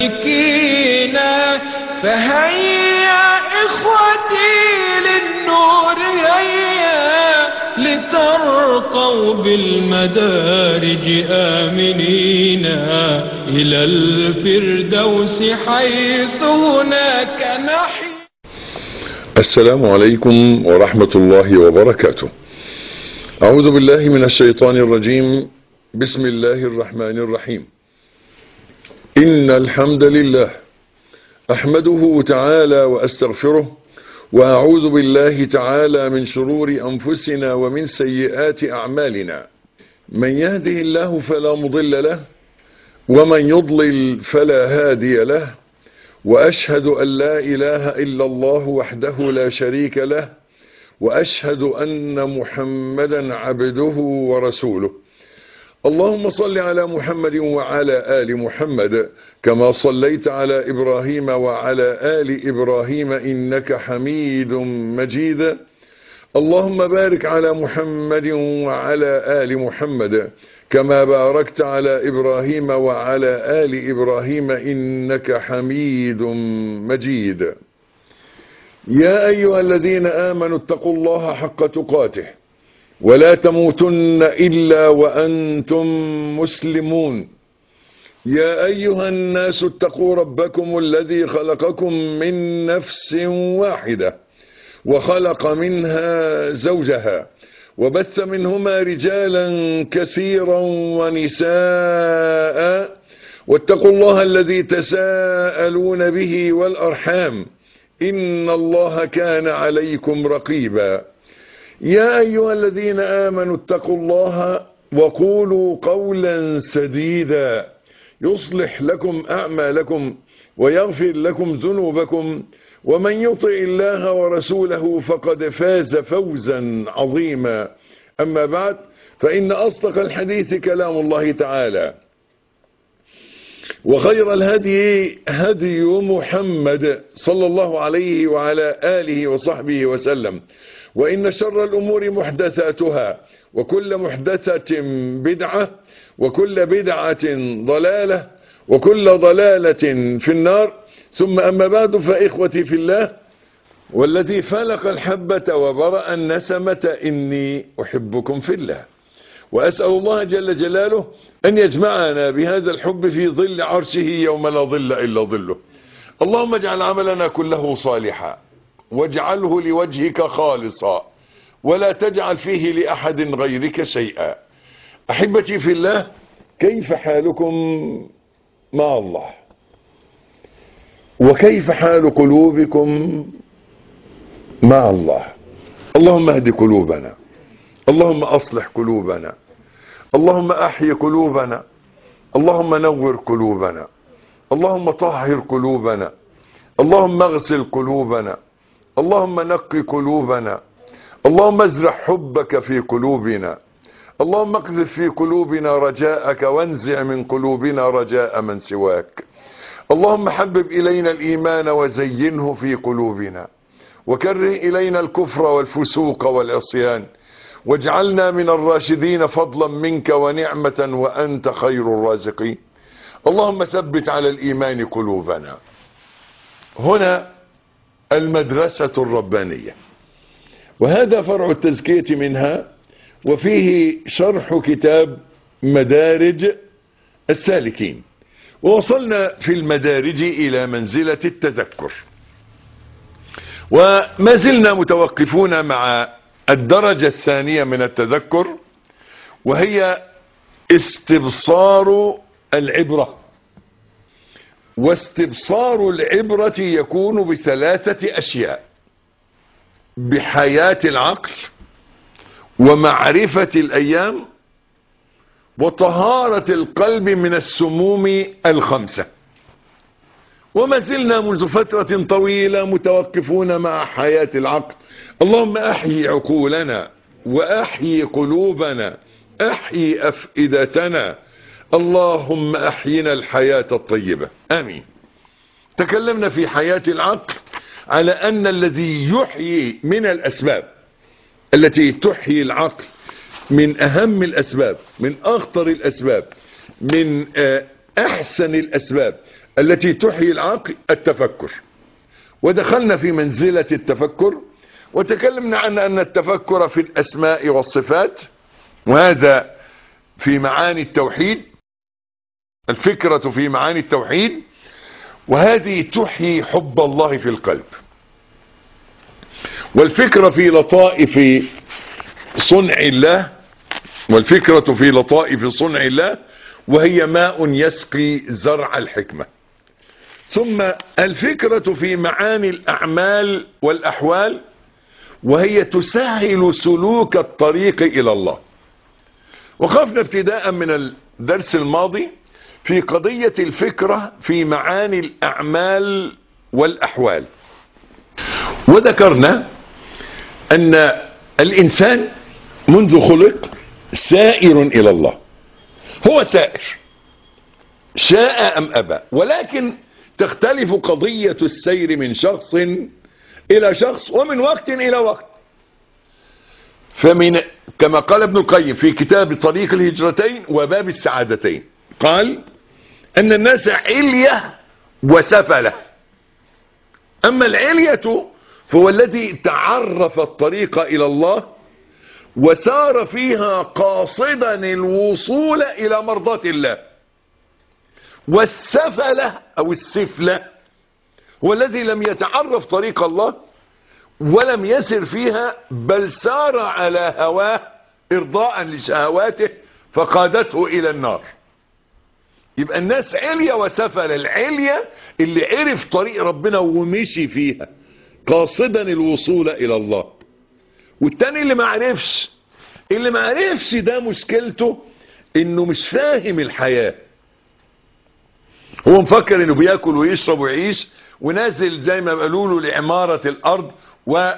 مالكينا فهيا إخوتي للنور هيا لترقوا بالمدارج آمنين إلى الفردوس حيث هناك نحيا السلام عليكم ورحمة الله وبركاته أعوذ بالله من الشيطان الرجيم بسم الله الرحمن الرحيم إن الحمد لله أحمده تعالى وأستغفره وأعوذ بالله تعالى من شرور أنفسنا ومن سيئات أعمالنا من يهده الله فلا مضل له ومن يضلل فلا هادي له وأشهد أن لا إله إلا الله وحده لا شريك له وأشهد أن محمدا عبده ورسوله اللهم صل على محمد وعلى آل محمد كما صليت على إبراهيم وعلى آل إبراهيم إنك حميد مجيد اللهم بارك على محمد وعلى آل محمد كما باركت على إبراهيم وعلى آل إبراهيم إنك حميد مجيد يا أيها الذين آمنوا اتقوا الله حق تقاته ولا تموتن إلا وأنتم مسلمون يا أيها الناس اتقوا ربكم الذي خلقكم من نفس واحدة وخلق منها زوجها وبث منهما رجالا كثيرا ونساء واتقوا الله الذي تساءلون به والأرحام إن الله كان عليكم رقيبا يا أيها الذين آمنوا اتقوا الله وقولوا قولا سديدا يصلح لكم أعمالكم ويغفر لكم ذنوبكم ومن يطع الله ورسوله فقد فاز فوزا عظيما أما بعد فإن أصدق الحديث كلام الله تعالى وخير الهدي هدي محمد صلى الله عليه وعلى آله وصحبه وسلم وإن شر الأمور محدثاتها وكل محدثة بدعة وكل بدعة ضلالة وكل ضلالة في النار ثم أما بعد فإخوتي في الله والذي فلق الحبة وبرأ النسمة إني أحبكم في الله وأسأل الله جل جلاله أن يجمعنا بهذا الحب في ظل عرشه يوم لا ظل إلا ظله اللهم اجعل عملنا كله صالحا واجعله لوجهك خالصا ولا تجعل فيه لأحد غيرك شيئا أحبتي في الله كيف حالكم مع الله وكيف حال قلوبكم مع الله اللهم اهد قلوبنا اللهم أصلح قلوبنا اللهم أحي قلوبنا اللهم نور قلوبنا اللهم طهر قلوبنا اللهم اغسل قلوبنا اللهم نقي قلوبنا اللهم ازرع حبك في قلوبنا اللهم اقذف في قلوبنا رجاءك وانزع من قلوبنا رجاء من سواك اللهم حبب إلينا الإيمان وزينه في قلوبنا وكره إلينا الكفر والفسوق والعصيان واجعلنا من الراشدين فضلا منك ونعمة وأنت خير الرازقين اللهم ثبت على الإيمان قلوبنا هنا المدرسة الربانية وهذا فرع التزكية منها وفيه شرح كتاب مدارج السالكين ووصلنا في المدارج إلى منزلة التذكر وما زلنا متوقفون مع الدرجة الثانية من التذكر وهي استبصار العبرة واستبصار العبرة يكون بثلاثة أشياء بحياة العقل ومعرفة الأيام وطهارة القلب من السموم الخمسة وما زلنا منذ فترة طويلة متوقفون مع حياة العقل اللهم أحيي عقولنا وأحيي قلوبنا أحيي أفئدتنا اللهم أحينا الحياة الطيبة آمين تكلمنا في حياة العقل على أن الذي يحيي من الأسباب التي تحيي العقل من أهم الأسباب من أخطر الأسباب من أحسن الأسباب التي تحيي العقل التفكر ودخلنا في منزلة التفكر وتكلمنا عن أن التفكر في الأسماء والصفات وهذا في معاني التوحيد الفكرة في معاني التوحيد وهذه تحيي حب الله في القلب والفكرة في لطائف صنع الله والفكرة في لطائف صنع الله وهي ماء يسقي زرع الحكمة ثم الفكرة في معاني الأعمال والأحوال وهي تسهل سلوك الطريق إلى الله وقفنا ابتداء من الدرس الماضي في قضية الفكرة في معاني الأعمال والأحوال وذكرنا أن الإنسان منذ خلق سائر إلى الله هو سائر شاء أم أبى ولكن تختلف قضية السير من شخص إلى شخص ومن وقت إلى وقت فمن كما قال ابن القيم في كتاب طريق الهجرتين وباب السعادتين قال أن الناس علية وسفلة أما العلية فهو الذي تعرف الطريق إلى الله وسار فيها قاصدا الوصول إلى مرضاة الله والسفلة أو السفلة هو الذي لم يتعرف طريق الله ولم يسر فيها بل سار على هواه إرضاء لشهواته فقادته إلى النار يبقى الناس عليا وسفل العليا اللي عرف طريق ربنا ومشي فيها قاصدا الوصول إلى الله والتاني اللي ما عرفش اللي ما عرفش ده مشكلته انه مش فاهم الحياة هو مفكر انه بياكل ويشرب ويعيش ونازل زي ما قالوا له لعمارة الارض و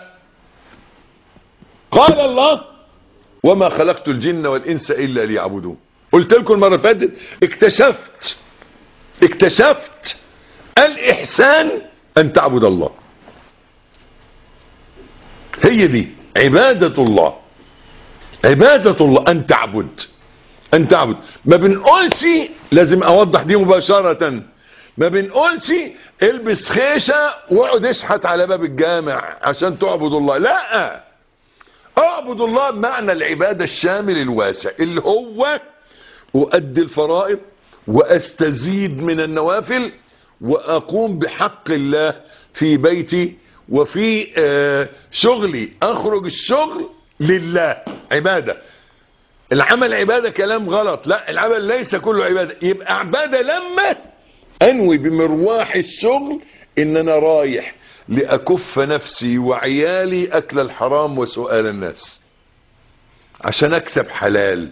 قال الله وما خلقت الجن والانس الا ليعبدون قلت لكم المره اللي فاتت اكتشفت اكتشفت الاحسان ان تعبد الله هي دي عبادة الله عبادة الله ان تعبد ان تعبد ما بنقولش لازم اوضح دي مباشرة ما بنقولش البس خيشة واقعد اشحت على باب الجامع عشان تعبد الله لا اعبد الله بمعنى العبادة الشامل الواسع اللي هو أؤدي الفرائض وأستزيد من النوافل وأقوم بحق الله في بيتي وفي آه شغلي أخرج الشغل لله عبادة العمل عبادة كلام غلط لا العمل ليس كله عبادة يبقى عبادة لما أنوي بمرواح الشغل إن أنا رايح لأكف نفسي وعيالي أكل الحرام وسؤال الناس عشان أكسب حلال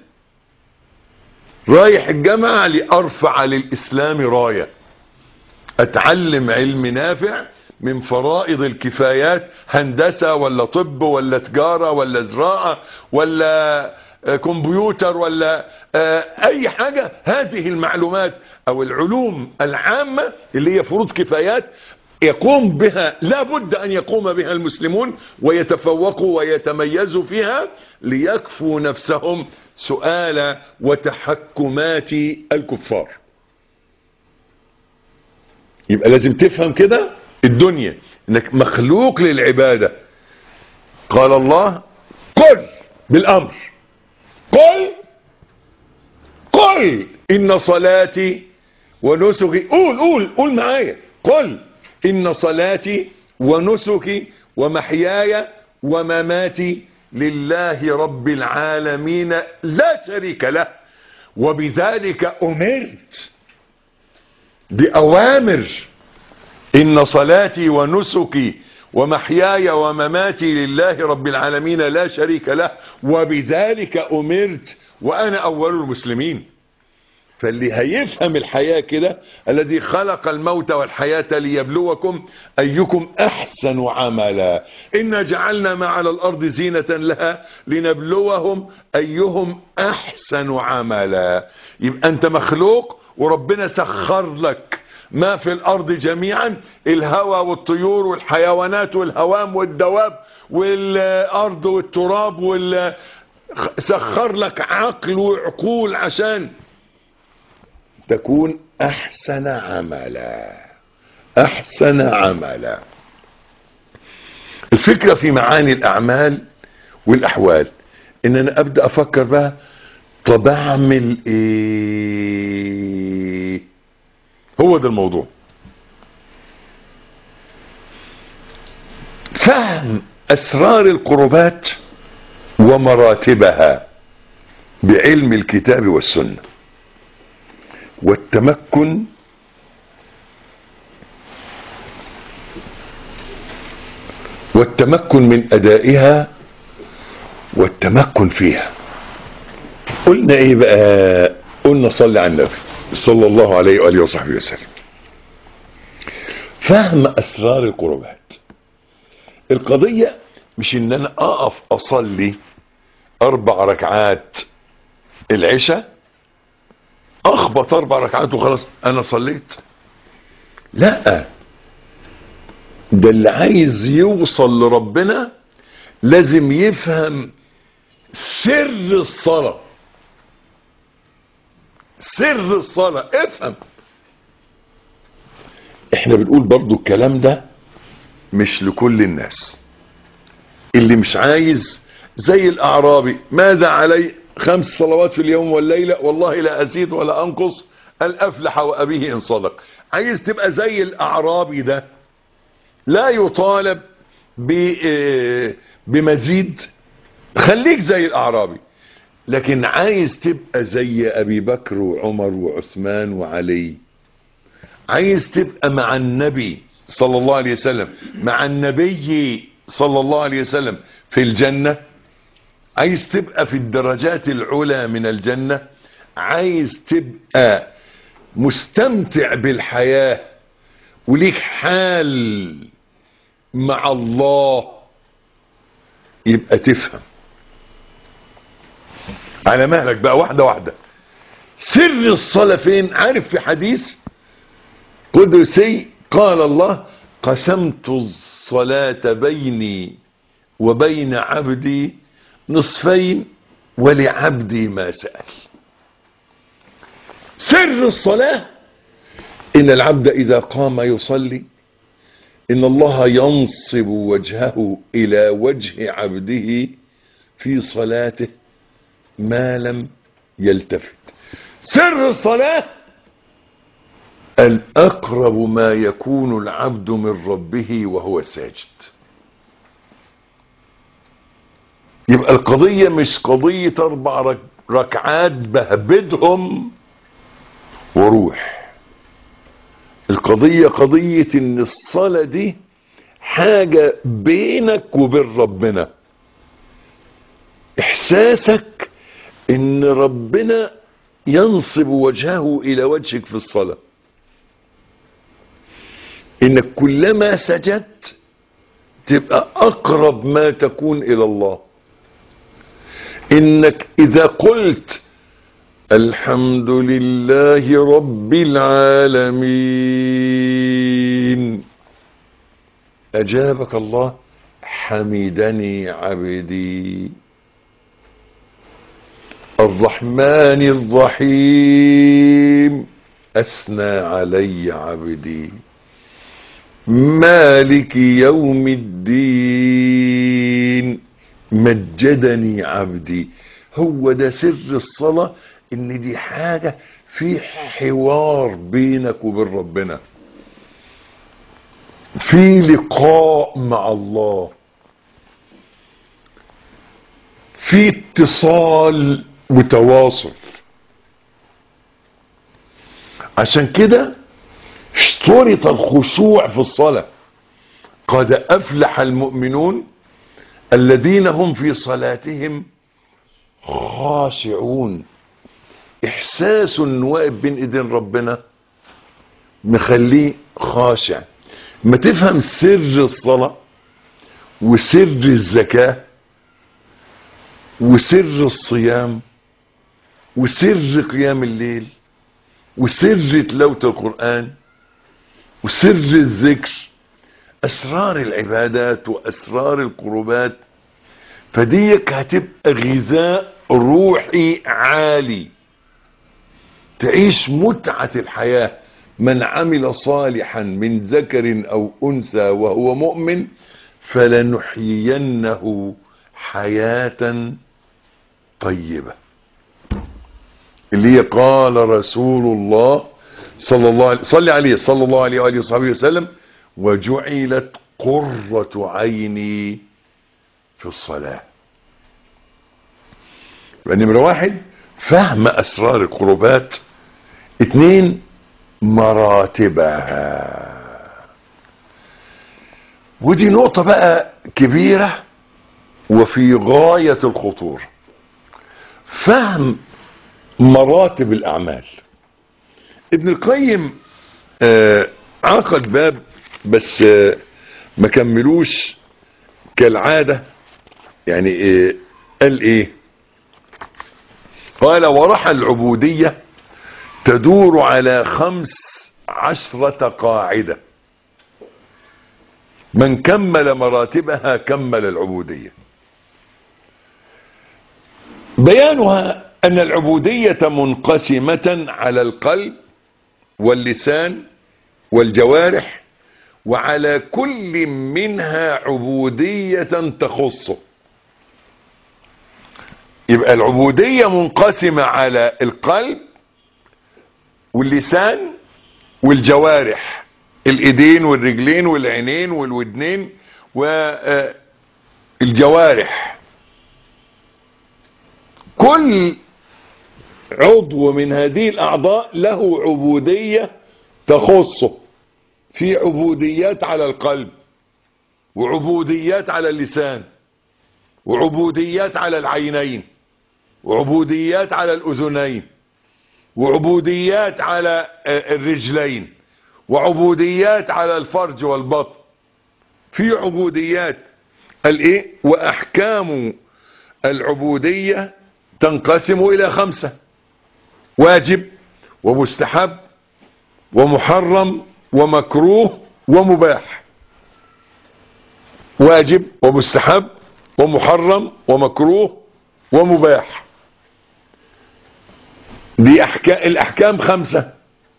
رايح الجامعة لأرفع للإسلام راية أتعلم علم نافع من فرائض الكفايات هندسة ولا طب ولا تجارة ولا زراعة ولا كمبيوتر ولا أي حاجة هذه المعلومات أو العلوم العامة اللي هي فروض كفايات يقوم بها لا بد أن يقوم بها المسلمون ويتفوقوا ويتميزوا فيها ليكفوا نفسهم سؤال وتحكمات الكفار يبقى لازم تفهم كده الدنيا انك مخلوق للعبادة قال الله قل بالامر قل قل ان صلاتي ونسكي قول قول قول معايا قل ان صلاتي ونسكي ومحياي ومماتي لله رب العالمين لا شريك له وبذلك أمرت بأوامر إن صلاتي ونسكي ومحياي ومماتي لله رب العالمين لا شريك له وبذلك أمرت وأنا أول المسلمين فاللي هيفهم الحياة كده الذي خلق الموت والحياة ليبلوكم أيكم أحسن عملا إنا جعلنا ما على الأرض زينة لها لنبلوهم أيهم أحسن عملا يبقى أنت مخلوق وربنا سخر لك ما في الأرض جميعا الهوى والطيور والحيوانات والهوام والدواب والأرض والتراب وال... سخر لك عقل وعقول عشان تكون احسن عملا احسن عملا الفكرة في معاني الاعمال والاحوال ان انا ابدأ افكر بقى طب اعمل ايه هو ده الموضوع فهم اسرار القربات ومراتبها بعلم الكتاب والسنة والتمكن والتمكن من ادائها والتمكن فيها قلنا ايه بقى قلنا صلي على النبي صلى الله عليه وآله وصحبه وسلم فهم اسرار القربات القضية مش ان انا اقف اصلي اربع ركعات العشاء اخبط اربع ركعات وخلاص انا صليت لا ده اللي عايز يوصل لربنا لازم يفهم سر الصلاة سر الصلاة افهم احنا بنقول برضو الكلام ده مش لكل الناس اللي مش عايز زي الاعرابي ماذا علي خمس صلوات في اليوم والليلة والله لا ازيد ولا انقص الافلح وابيه ان صدق عايز تبقى زي الاعرابي ده لا يطالب بمزيد خليك زي الاعرابي لكن عايز تبقى زي ابي بكر وعمر وعثمان وعلي عايز تبقى مع النبي صلى الله عليه وسلم مع النبي صلى الله عليه وسلم في الجنة عايز تبقى في الدرجات العلى من الجنة عايز تبقى مستمتع بالحياة وليك حال مع الله يبقى تفهم على مهلك بقى واحدة واحدة سر الصلاة فين عارف في حديث قدسي قال الله قسمت الصلاة بيني وبين عبدي نصفين ولعبدي ما سأل سر الصلاة إن العبد إذا قام يصلي إن الله ينصب وجهه إلى وجه عبده في صلاته ما لم يلتفت سر الصلاة الأقرب ما يكون العبد من ربه وهو ساجد يبقى القضية مش قضية أربع ركعات بهبدهم وروح القضية قضية ان الصلاة دي حاجة بينك وبين ربنا احساسك ان ربنا ينصب وجهه الى وجهك في الصلاة انك كلما سجدت تبقى اقرب ما تكون الى الله انك اذا قلت الحمد لله رب العالمين اجابك الله حمدني عبدي الرحمن الرحيم اثنى علي عبدي مالك يوم الدين مجدني عبدي هو ده سر الصلاة ان دي حاجة في حوار بينك وبين ربنا في لقاء مع الله في اتصال وتواصل عشان كده اشترط الخشوع في الصلاة قد افلح المؤمنون الذين هم في صلاتهم خاشعون احساس انه واقف بين ايدين ربنا مخليه خاشع ما تفهم سر الصلاة وسر الزكاة وسر الصيام وسر قيام الليل وسر تلاوة القرآن وسر الذكر اسرار العبادات واسرار القربات فديك هتبقى غذاء روحي عالي تعيش متعة الحياة من عمل صالحا من ذكر او انثى وهو مؤمن فلنحيينه حياة طيبة اللي هي قال رسول الله صلى الله عليه صلى عليه صلى الله عليه وآله وصحبه وسلم وجعلت قرة عيني في الصلاة يبقى نمرة واحد فهم أسرار القربات اتنين مراتبها ودي نقطة بقى كبيرة وفي غاية الخطورة فهم مراتب الأعمال ابن القيم آه عقد باب بس آه ما كملوش كالعادة يعني آه قال ايه قال ورحى العبودية تدور على خمس عشرة قاعدة من كمل مراتبها كمل العبودية بيانها أن العبودية منقسمة على القلب واللسان والجوارح وعلى كل منها عبودية تخصه يبقى العبودية منقسمة على القلب واللسان والجوارح الايدين والرجلين والعينين والودنين والجوارح كل عضو من هذه الاعضاء له عبودية تخصه في عبوديات على القلب وعبوديات على اللسان وعبوديات على العينين وعبوديات على الاذنين وعبوديات على الرجلين وعبوديات على الفرج والبطن في عبوديات الايه واحكام العبودية تنقسم الى خمسة واجب ومستحب ومحرم ومكروه ومباح واجب ومستحب ومحرم ومكروه ومباح دي أحكام الأحكام خمسة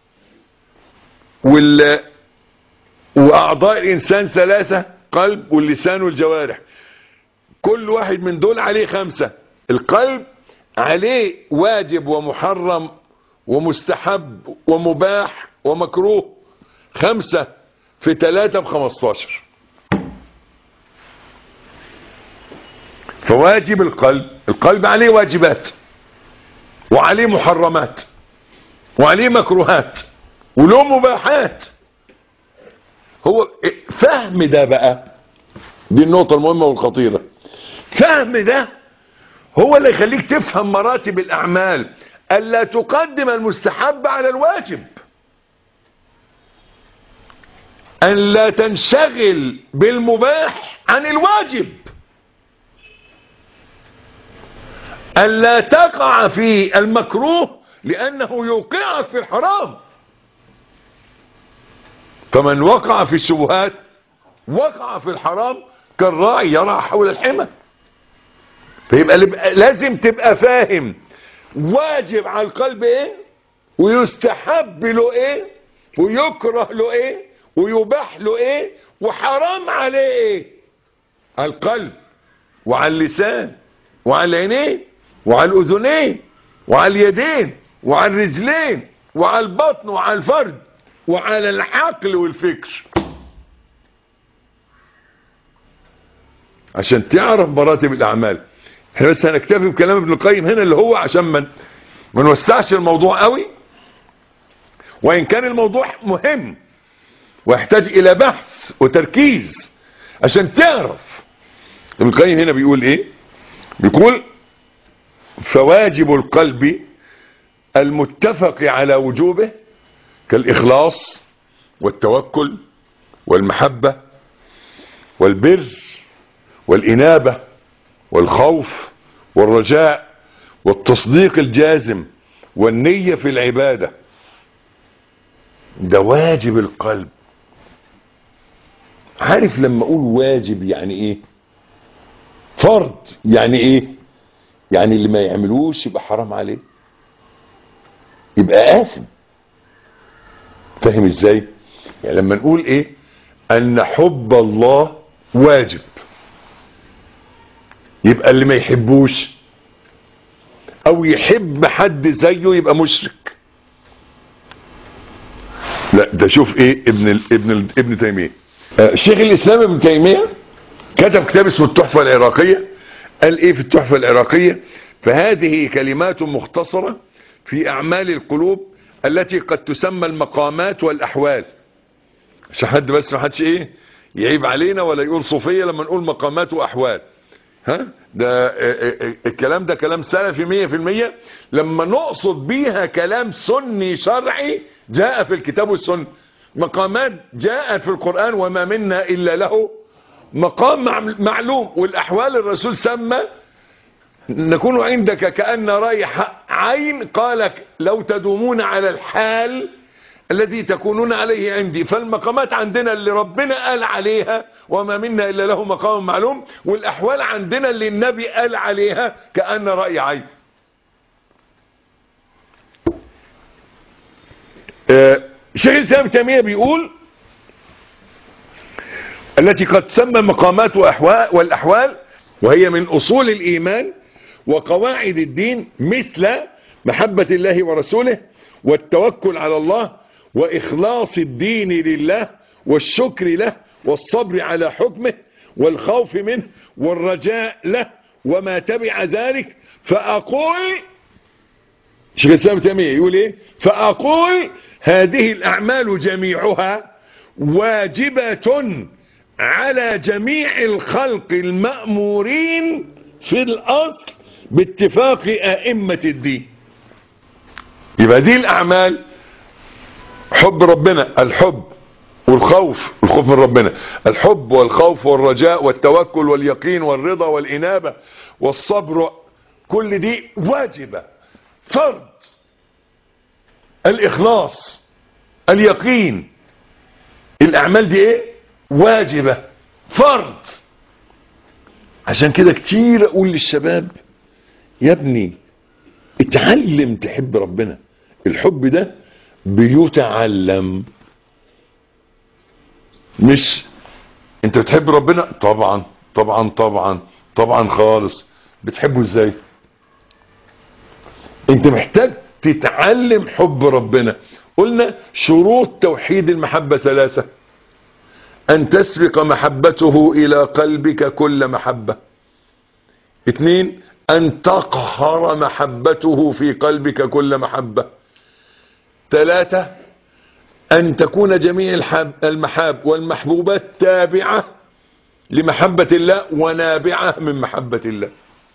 وال وأعضاء الإنسان ثلاثة قلب واللسان والجوارح كل واحد من دول عليه خمسة القلب عليه واجب ومحرم ومستحب ومباح ومكروه خمسة في ثلاثة بخمستاشر فواجب القلب القلب عليه واجبات وعليه محرمات وعليه مكروهات وله مباحات هو فهم ده بقى دي النقطة المهمة والخطيرة فهم ده هو اللي يخليك تفهم مراتب الأعمال ألا تقدم المستحب على الواجب أن لا تنشغل بالمباح عن الواجب أن لا تقع في المكروه لأنه يوقعك في الحرام فمن وقع في الشبهات وقع في الحرام كالراعي يرعى حول الحمى فيبقى لازم تبقى فاهم واجب على القلب ايه ويستحب له ايه ويكره له ايه ويباح له ايه وحرام عليه ايه على القلب وعلى اللسان وعلى العينين وعلى الاذنين وعلى اليدين وعلى الرجلين وعلى البطن وعلى الفرد وعلى العقل والفكر عشان تعرف مراتب الاعمال احنا بس هنكتفي بكلام ابن القيم هنا اللي هو عشان ما ما نوسعش الموضوع قوي وان كان الموضوع مهم ويحتاج الى بحث وتركيز عشان تعرف ابن القيم هنا بيقول ايه بيقول فواجب القلب المتفق على وجوبه كالإخلاص والتوكل والمحبة والبر والإنابة والخوف والرجاء والتصديق الجازم والنية في العبادة ده واجب القلب عارف لما اقول واجب يعني ايه فرض يعني ايه يعني اللي ما يعملوش يبقى حرام عليه يبقى آثم فاهم ازاي يعني لما نقول ايه ان حب الله واجب يبقى اللي ما يحبوش او يحب حد زيه يبقى مشرك لا ده شوف ايه ابن ال ابن ال ابن تيميه آه شيخ الاسلام ابن تيميه كتب كتاب اسمه التحفه العراقيه قال ايه في التحفه العراقيه فهذه كلمات مختصره في اعمال القلوب التي قد تسمى المقامات والاحوال عشان حد بس ما حدش ايه يعيب علينا ولا يقول صوفيه لما نقول مقامات واحوال ها ده الكلام ده كلام سلفي مية في المية لما نقصد بيها كلام سني شرعي جاء في الكتاب والسنة مقامات جاءت في القرآن وما منا إلا له مقام معلوم والأحوال الرسول سمى نكون عندك كأن رايح عين قالك لو تدومون على الحال الذي تكونون عليه عندي فالمقامات عندنا اللي ربنا قال عليها وما منا إلا له مقام معلوم والأحوال عندنا اللي النبي قال عليها كأن رأي عين آه شيخ الإسلام تيمية بيقول التي قد تسمى مقامات وأحوال والأحوال وهي من أصول الإيمان وقواعد الدين مثل محبة الله ورسوله والتوكل على الله وإخلاص الدين لله والشكر له والصبر على حكمه والخوف منه والرجاء له وما تبع ذلك فأقول شيخ الإسلام تيمية يقول إيه فأقول هذه الأعمال جميعها واجبة على جميع الخلق المأمورين في الأصل باتفاق أئمة الدين يبقى دي الأعمال حب ربنا الحب والخوف الخوف من ربنا الحب والخوف والرجاء والتوكل واليقين والرضا والإنابة والصبر كل دي واجبة فرض الإخلاص اليقين الأعمال دي ايه واجبة فرض عشان كده كتير اقول للشباب يا ابني اتعلم تحب ربنا الحب ده بيتعلم مش انت بتحب ربنا طبعا طبعا طبعا طبعا خالص بتحبه ازاي انت محتاج تتعلم حب ربنا قلنا شروط توحيد المحبة ثلاثة ان تسبق محبته الى قلبك كل محبة اثنين ان تقهر محبته في قلبك كل محبة ثلاثة أن تكون جميع المحاب والمحبوبات تابعة لمحبة الله ونابعة من محبة الله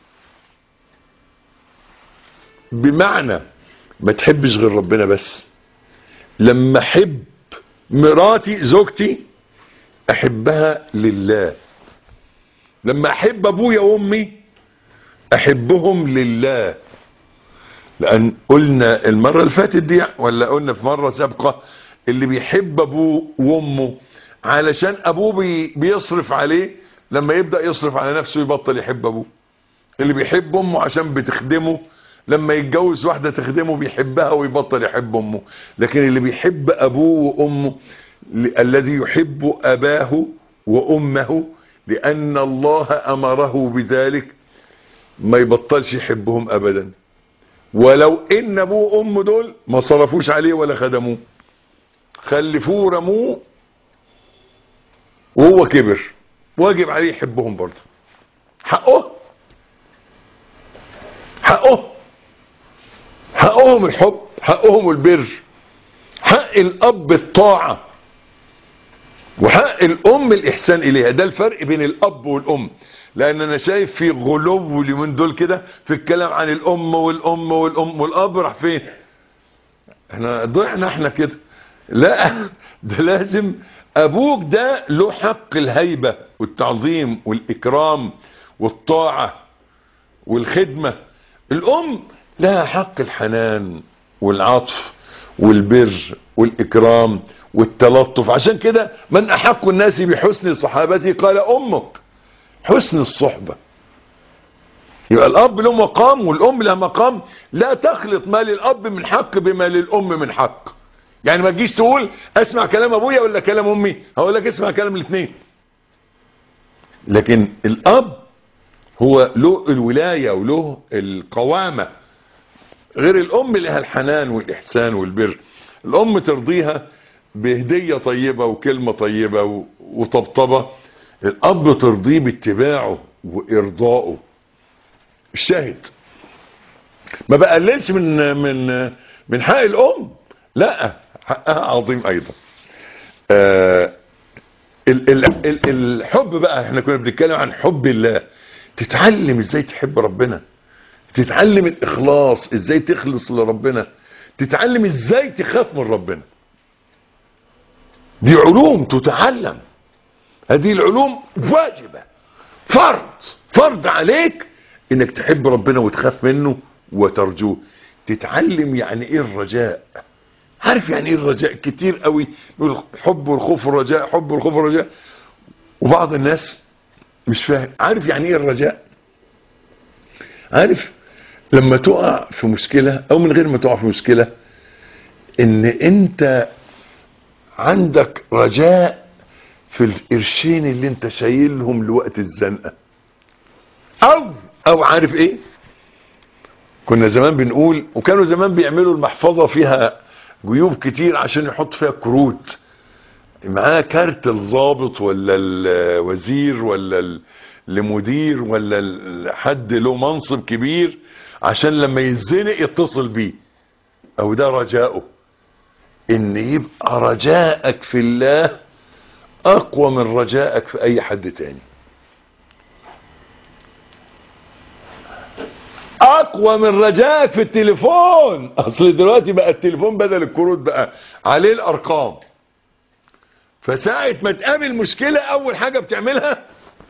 بمعنى ما تحبش غير ربنا بس لما احب مراتي زوجتي احبها لله لما احب ابويا وامي احبهم لله لان قلنا المرة اللي فاتت دي ولا قلنا في مرة سابقة اللي بيحب ابوه وامه علشان ابوه بي بيصرف عليه لما يبدأ يصرف على نفسه يبطل يحب ابوه اللي بيحب امه عشان بتخدمه لما يتجوز واحدة تخدمه بيحبها ويبطل يحب امه لكن اللي بيحب ابوه وامه الذي يحب اباه وامه لان الله امره بذلك ما يبطلش يحبهم ابدا ولو ان ابوه وامه دول ما صرفوش عليه ولا خدموه خلفوه ورموه وهو كبر واجب عليه يحبهم برضه حقه حقه حقهم الحب حقهم البر حق الاب الطاعة وحق الام الاحسان اليها ده الفرق بين الاب والام لان انا شايف في غلو اليومين دول كده في الكلام عن الام والام والام والاب راح فين احنا ضعنا احنا كده لا ده لازم ابوك ده له حق الهيبة والتعظيم والاكرام والطاعة والخدمة الام لها حق الحنان والعطف والبر والإكرام والتلطف عشان كده من أحق الناس بحسن صحابتي قال أمك حسن الصحبة يبقى الاب له مقام والام لها مقام لا تخلط ما للاب من حق بما للام من حق يعني ما تجيش تقول اسمع كلام ابويا ولا كلام امي هقول لك اسمع كلام الاثنين لكن الاب هو له الولاية وله القوامة غير الام لها الحنان والاحسان والبر الام ترضيها بهدية طيبة وكلمة طيبة و- وطبطبة الاب ترضيه باتباعه وارضائه الشاهد ما بقللش من من من حق الام لا حقها عظيم ايضا آه ال ال ال الحب بقى احنا كنا بنتكلم عن حب الله تتعلم ازاي تحب ربنا تتعلم الاخلاص ازاي تخلص لربنا تتعلم ازاي تخاف من ربنا دي علوم تتعلم هذه العلوم واجبة فرض فرض عليك انك تحب ربنا وتخاف منه وترجوه تتعلم يعني ايه الرجاء عارف يعني ايه الرجاء كتير قوي يقول الحب والخوف والرجاء حب والخوف والرجاء وبعض الناس مش فاهم عارف يعني ايه الرجاء عارف لما تقع في مشكلة او من غير ما تقع في مشكلة ان انت عندك رجاء في القرشين اللي انت شايلهم لوقت الزنقة او او عارف ايه كنا زمان بنقول وكانوا زمان بيعملوا المحفظة فيها جيوب كتير عشان يحط فيها كروت معاه كارت الضابط ولا الوزير ولا المدير ولا حد له منصب كبير عشان لما يتزنق يتصل بيه او ده رجاؤه ان يبقى رجاءك في الله اقوى من رجاءك في اي حد تاني اقوى من رجائك في التليفون اصل دلوقتي بقى التليفون بدل الكروت بقى عليه الارقام فساعة ما تقابل مشكلة اول حاجة بتعملها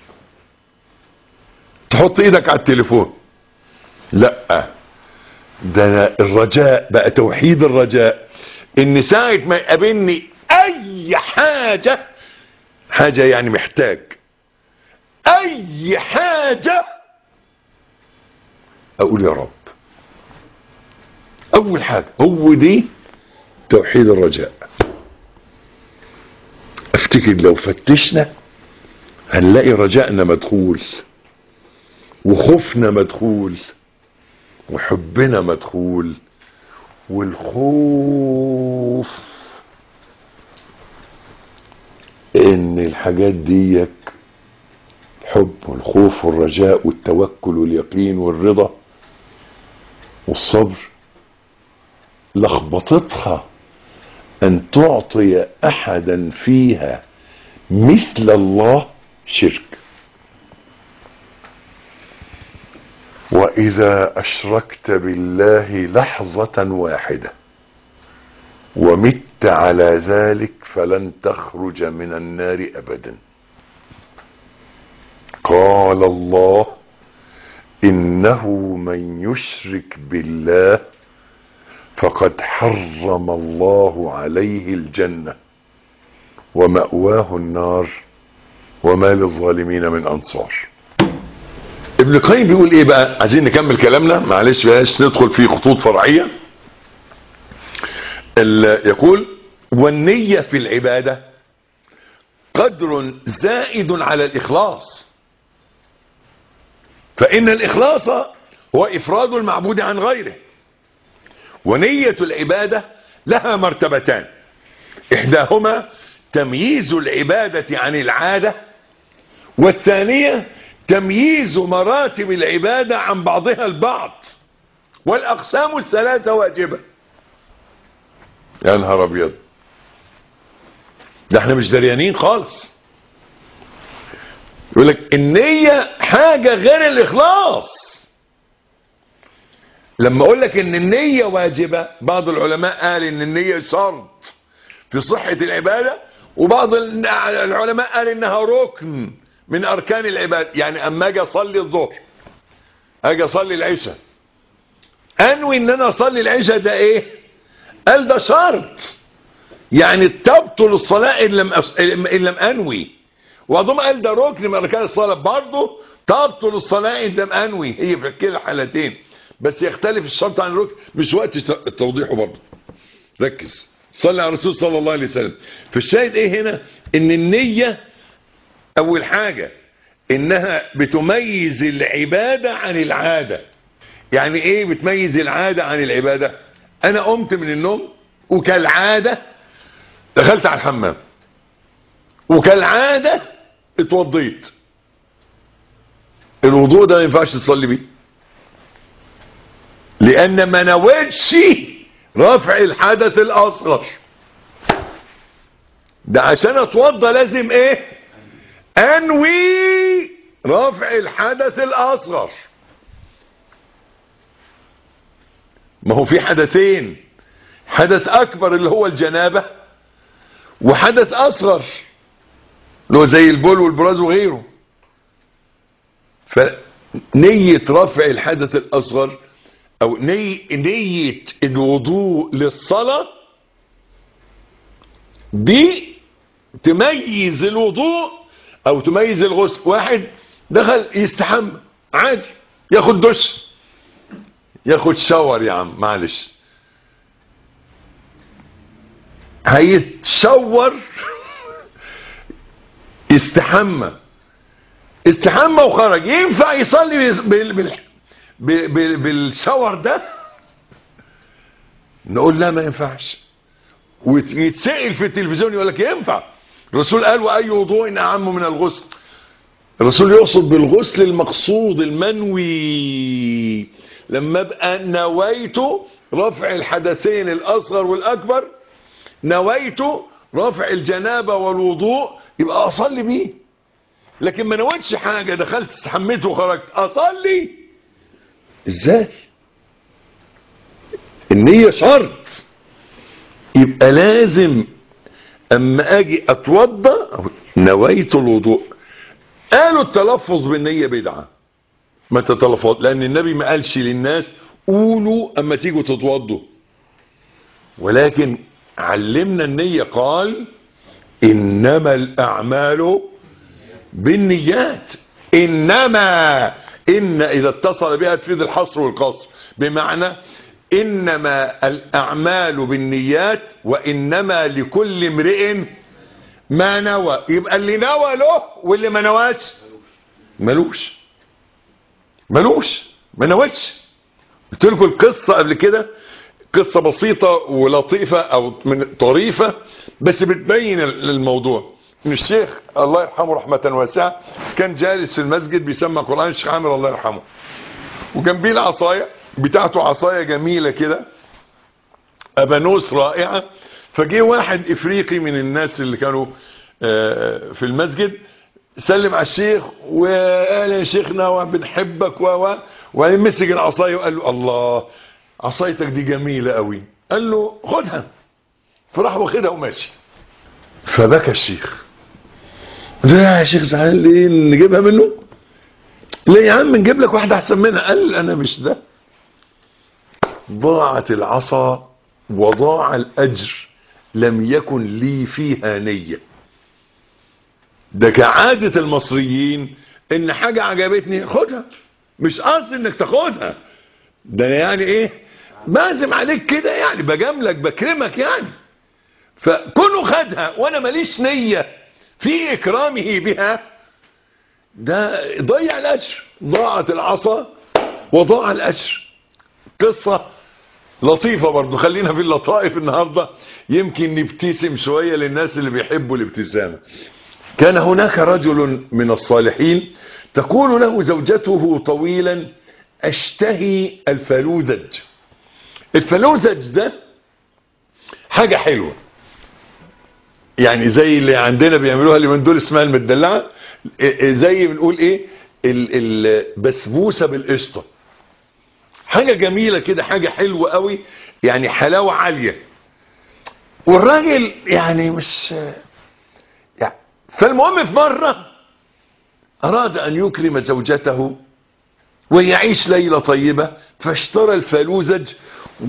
تحط ايدك على التليفون لا ده الرجاء بقى توحيد الرجاء ان ساعة ما يقابلني اي حاجة حاجة يعني محتاج اي حاجة اقول يا رب اول حاجة هو دي توحيد الرجاء افتكر لو فتشنا هنلاقي رجائنا مدخول وخوفنا مدخول وحبنا مدخول والخوف ان الحاجات ديك الحب والخوف والرجاء والتوكل واليقين والرضا والصبر لخبطتها ان تعطي احدا فيها مثل الله شرك واذا اشركت بالله لحظة واحدة ومت على ذلك فلن تخرج من النار ابدا قال الله انه من يشرك بالله فقد حرم الله عليه الجنة ومأواه النار وما للظالمين من انصار ابن القيم بيقول ايه بقى عايزين نكمل كلامنا معلش بلاش ندخل في خطوط فرعية يقول والنية في العبادة قدر زائد على الإخلاص فإن الإخلاص هو إفراد المعبود عن غيره ونية العبادة لها مرتبتان إحداهما تمييز العبادة عن العادة والثانية تمييز مراتب العبادة عن بعضها البعض والأقسام الثلاثة واجبة يا نهار أبيض ده احنا مش دريانين خالص يقول لك النية حاجة غير الإخلاص لما اقول لك ان النية واجبة بعض العلماء قال ان النية شرط في صحة العبادة وبعض العلماء قال انها ركن من اركان العبادة يعني اما اجي اصلي الظهر اجي اصلي العشاء انوي ان انا اصلي العشاء ده ايه قال ده شرط يعني تبطل الصلاة ان لم, أص... إن لم انوي وبعضهم قال ده ركن من اركان الصلاه برضه تبطل الصلاه ان لم انوي هي في كلا الحالتين بس يختلف الشرط عن الركن مش وقت توضيحه برضه ركز صلي على الرسول صلى الله عليه وسلم فالشاهد ايه هنا ان النيه اول حاجه انها بتميز العباده عن العاده يعني ايه بتميز العاده عن العباده انا قمت من النوم وكالعاده دخلت على الحمام وكالعاده اتوضيت الوضوء ده ما ينفعش تصلي بيه لان ما نويتش رفع الحدث الاصغر ده عشان اتوضى لازم ايه انوي رفع الحدث الاصغر ما هو في حدثين حدث اكبر اللي هو الجنابة وحدث اصغر اللي هو زي البول والبراز وغيره فنية رفع الحدث الاصغر او ني نية الوضوء للصلاة دي تميز الوضوء او تميز الغسل واحد دخل يستحمى عادي ياخد دش ياخد شاور يا عم معلش هيتشور استحمى استحمى وخرج ينفع يصلي بال بال بال بالشاور ده نقول لا ما ينفعش ويتسأل في التلفزيون يقول لك ينفع الرسول قال واي وضوء اعم من الغسل الرسول يقصد بالغسل المقصود المنوي لما ابقى نويت رفع الحدثين الاصغر والاكبر نويت رفع الجنابه والوضوء يبقى اصلي بيه لكن ما نويتش حاجه دخلت استحميت وخرجت اصلي ازاي النيه شرط يبقى لازم اما اجي اتوضى نويت الوضوء قالوا التلفظ بالنية بدعة ما تتلفظ لان النبي ما قالش للناس قولوا اما تيجوا تتوضوا ولكن علمنا النية قال انما الاعمال بالنيات انما ان اذا اتصل بها تفيد الحصر والقصر بمعنى انما الاعمال بالنيات وانما لكل امرئ ما نوى يبقى اللي نوى له واللي ما نواش ملوش ملوش ما نواش قلت لكم القصه قبل كده قصه بسيطه ولطيفه او من طريفه بس بتبين الموضوع ان الشيخ الله يرحمه رحمه واسعه كان جالس في المسجد بيسمع قران الشيخ عامر الله يرحمه وجنبيه العصايه بتاعته عصايه جميله كده ابانوس رائعه فجه واحد افريقي من الناس اللي كانوا في المسجد سلم على الشيخ وقال يا شيخنا وبنحبك و ومسك العصايه وقال له الله عصايتك دي جميله قوي قال له خدها فراح واخدها وماشي فبكى الشيخ ده يا شيخ زعلان ليه نجيبها منه ليه يا عم نجيب لك واحده احسن منها قال انا مش ده ضاعت العصا وضاع الاجر لم يكن لي فيها نية ده كعادة المصريين ان حاجة عجبتني خدها مش قصدي انك تاخدها ده يعني ايه بازم عليك كده يعني بجاملك بكرمك يعني فكونه خدها وانا ماليش نية في اكرامه بها ده ضيع الاجر ضاعت العصا وضاع الاجر قصة لطيفة برضو خلينا في اللطائف النهاردة يمكن نبتسم شوية للناس اللي بيحبوا الابتسامة كان هناك رجل من الصالحين تقول له زوجته طويلا اشتهي الفلوذج الفلوذج ده حاجة حلوة يعني زي اللي عندنا بيعملوها اللي من دول اسمها المدلعة زي بنقول ايه البسبوسة بالقشطة حاجة جميلة كده حاجة حلوة قوي يعني حلاوة عالية والراجل يعني مش يعني فالمهم في مرة أراد أن يكرم زوجته ويعيش ليلة طيبة فاشترى الفلوزج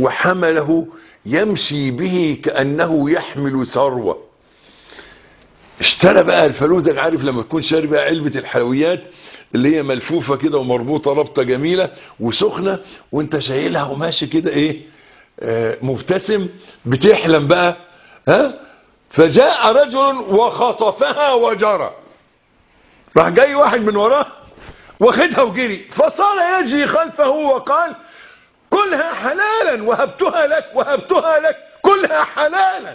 وحمله يمشي به كأنه يحمل ثروة اشترى بقى الفلوزة عارف لما تكون شاري بقى علبة الحلويات اللي هي ملفوفة كده ومربوطة ربطة جميلة وسخنة وانت شايلها وماشي كده ايه آه مبتسم بتحلم بقى ها فجاء رجل وخطفها وجرى راح جاي واحد من وراه واخدها وجري فصار يجري خلفه وقال كلها حلالا وهبتها لك وهبتها لك كلها حلالا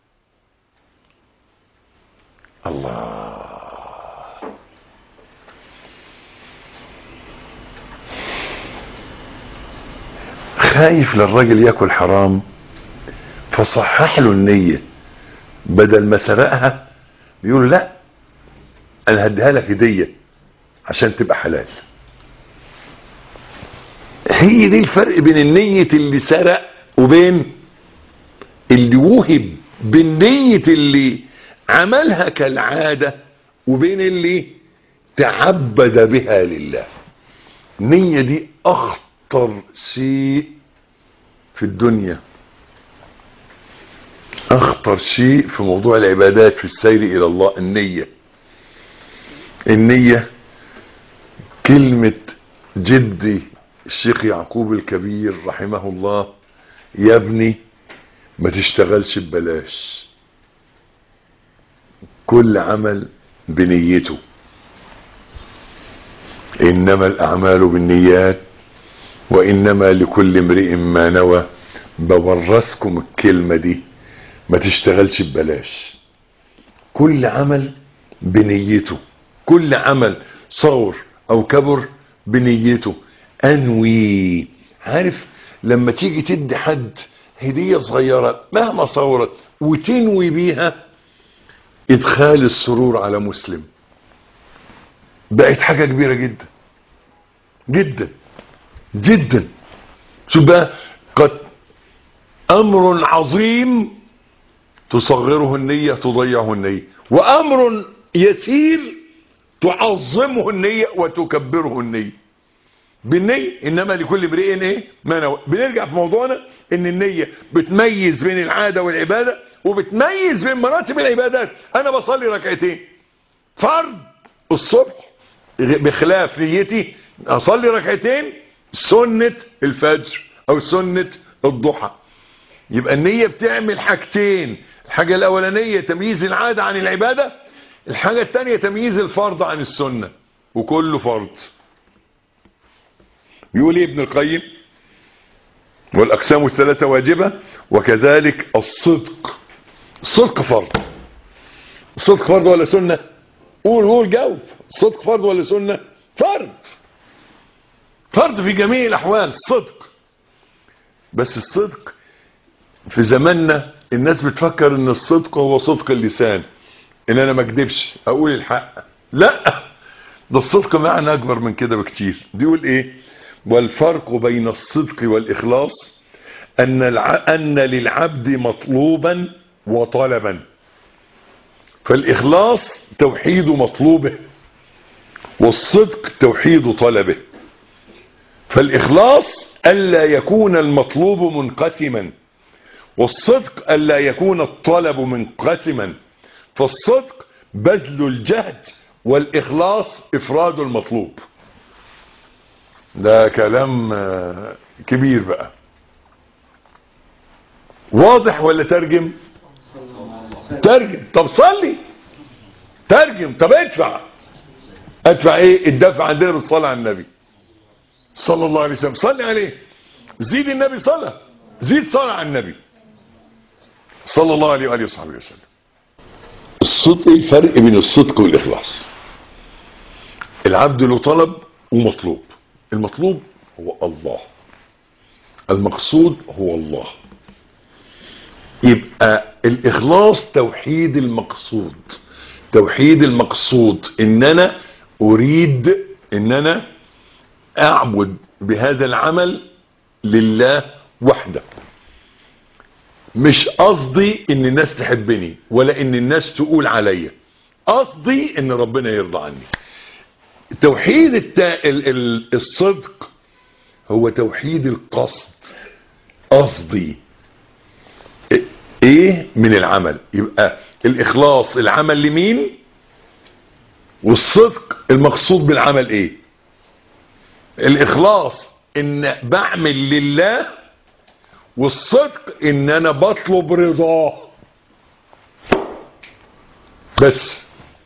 الله خايف للراجل ياكل حرام فصحح له النية بدل ما سرقها يقول لا انا هديها لك هدية عشان تبقى حلال هي دي الفرق بين النية اللي سرق وبين اللي وهب بالنية اللي عملها كالعادة وبين اللي تعبد بها لله النية دي اخطر شيء في الدنيا اخطر شيء في موضوع العبادات في السير الى الله النية النية كلمة جدي الشيخ يعقوب الكبير رحمه الله يا ابني ما تشتغلش ببلاش كل عمل بنيته انما الاعمال بالنيات وانما لكل امرئ ما نوى بورثكم الكلمة دي ما تشتغلش ببلاش كل عمل بنيته كل عمل صغر او كبر بنيته انوي عارف لما تيجي تدي حد هدية صغيرة مهما صورت وتنوي بيها ادخال السرور على مسلم بقت حاجة كبيرة جدا جدا جدا شوف بقى قد امر عظيم تصغره النية تضيعه النية وامر يسير تعظمه النية وتكبره النية بالنية انما لكل امرئ ايه ما نوى بنرجع في موضوعنا ان النية بتميز بين العادة والعبادة وبتميز بين مراتب العبادات انا بصلي ركعتين فرض الصبح بخلاف نيتي اصلي ركعتين سنة الفجر او سنة الضحى يبقى النية بتعمل حاجتين الحاجة الاولانية تمييز العادة عن العبادة الحاجة التانية تمييز الفرض عن السنة وكله فرض يقول ايه ابن القيم والاقسام الثلاثة واجبة وكذلك الصدق الصدق فرض الصدق فرض ولا سنة قول قول جاوب الصدق فرض ولا سنة فرض فرض في جميع الاحوال الصدق بس الصدق في زماننا الناس بتفكر ان الصدق هو صدق اللسان ان انا ما اكذبش اقول الحق لا ده الصدق معنى اكبر من كده بكتير بيقول ايه والفرق بين الصدق والاخلاص ان الع... ان للعبد مطلوبا وطلبا فالاخلاص توحيد مطلوبه والصدق توحيد طلبه فالاخلاص الا يكون المطلوب منقسما والصدق الا يكون الطلب منقسما فالصدق بذل الجهد والاخلاص افراد المطلوب ده كلام كبير بقى واضح ولا ترجم ترجم طب صلي ترجم طب ادفع ادفع ايه الدفع عندنا بالصلاة على النبي صلى الله عليه وسلم صلي عليه زيد النبي صلاة زيد صلاة على النبي صلى الله عليه وآله وصحبه وسلم الصدق الفرق بين الصدق والإخلاص العبد له طلب ومطلوب المطلوب هو الله المقصود هو الله يبقى الإخلاص توحيد المقصود توحيد المقصود ان انا اريد ان انا اعبد بهذا العمل لله وحده مش قصدي ان الناس تحبني ولا ان الناس تقول عليا قصدي ان ربنا يرضى عني توحيد التا... ال... ال... الصدق هو توحيد القصد قصدي ايه من العمل يبقى الاخلاص العمل لمين والصدق المقصود بالعمل ايه الاخلاص ان بعمل لله والصدق ان انا بطلب رضاه بس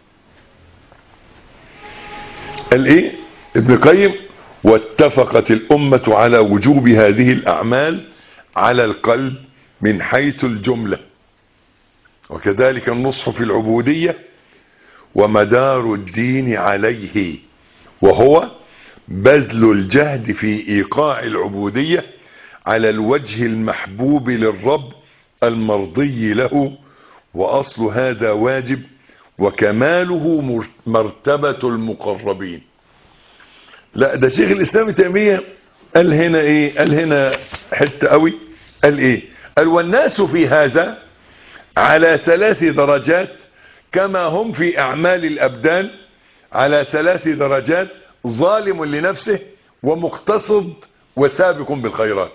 قال ايه ابن قيم واتفقت الامة على وجوب هذه الاعمال على القلب من حيث الجملة وكذلك النصح في العبودية ومدار الدين عليه وهو بذل الجهد في ايقاع العبودية على الوجه المحبوب للرب المرضي له واصل هذا واجب وكماله مرتبة المقربين لا ده شيخ الاسلام تيمية قال هنا ايه قال هنا حتة قوي قال ايه قال والناس في هذا على ثلاث درجات كما هم في اعمال الابدان على ثلاث درجات ظالم لنفسه ومقتصد وسابق بالخيرات